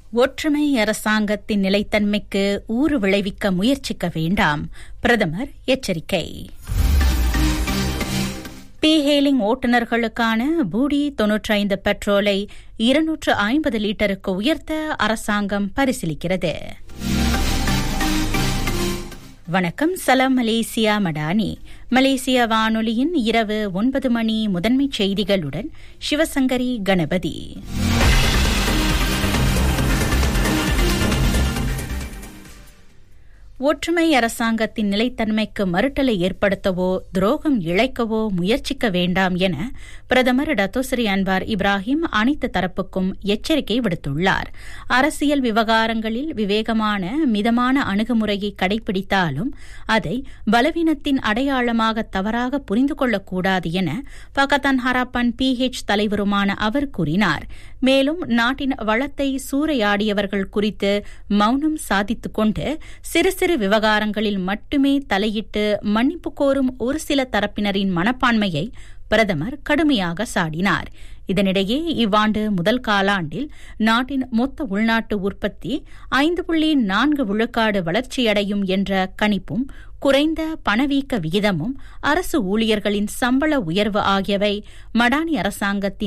ஒற்றுமை அரசாங்கத்தின் நிலைத்தன்மைக்கு ஊறு விளைவிக்க முயற்சிக்க வேண்டாம் பிரதமர் எச்சரிக்கை பி ஹேலிங் ஓட்டுநர்களுக்கான பூடி தொன்னூற்றைந்து பெட்ரோலை இருநூற்று ஐம்பது லிட்டருக்கு உயர்த்த அரசாங்கம் பரிசீலிக்கிறது வணக்கம் சலாம் மலேசியா மடானி மலேசிய வானொலியின் இரவு ஒன்பது மணி முதன்மைச் செய்திகளுடன் சிவசங்கரி கணபதி ஒற்றுமை அரசாங்கத்தின் நிலைத்தன்மைக்கு மறுட்டலை ஏற்படுத்தவோ துரோகம் இழைக்கவோ முயற்சிக்க வேண்டாம் என பிரதமர் டத்தோஸ்ரீ அன்வார் இப்ராஹிம் அனைத்து தரப்புக்கும் எச்சரிக்கை விடுத்துள்ளார் அரசியல் விவகாரங்களில் விவேகமான மிதமான அணுகுமுறையை கடைபிடித்தாலும் அதை பலவீனத்தின் அடையாளமாக தவறாக புரிந்து கொள்ளக்கூடாது என பகத்தான் ஹராப்பன் பி ஹெச் தலைவருமான அவர் கூறினார் மேலும் நாட்டின் வளத்தை சூறையாடியவர்கள் குறித்து மௌனம் சாதித்துக் கொண்டு சிறு சிறு விவகாரங்களில் மட்டுமே தலையிட்டு மன்னிப்பு கோரும் ஒரு சில தரப்பினரின் மனப்பான்மையை பிரதமர் கடுமையாக சாடினார் இதனிடையே இவ்வாண்டு முதல் காலாண்டில் நாட்டின் மொத்த உள்நாட்டு உற்பத்தி ஐந்து புள்ளி நான்கு விழுக்காடு வளர்ச்சியடையும் என்ற கணிப்பும் குறைந்த பணவீக்க விகிதமும் அரசு ஊழியர்களின் சம்பள உயர்வு ஆகியவை மடானி அரசாங்கத்தின்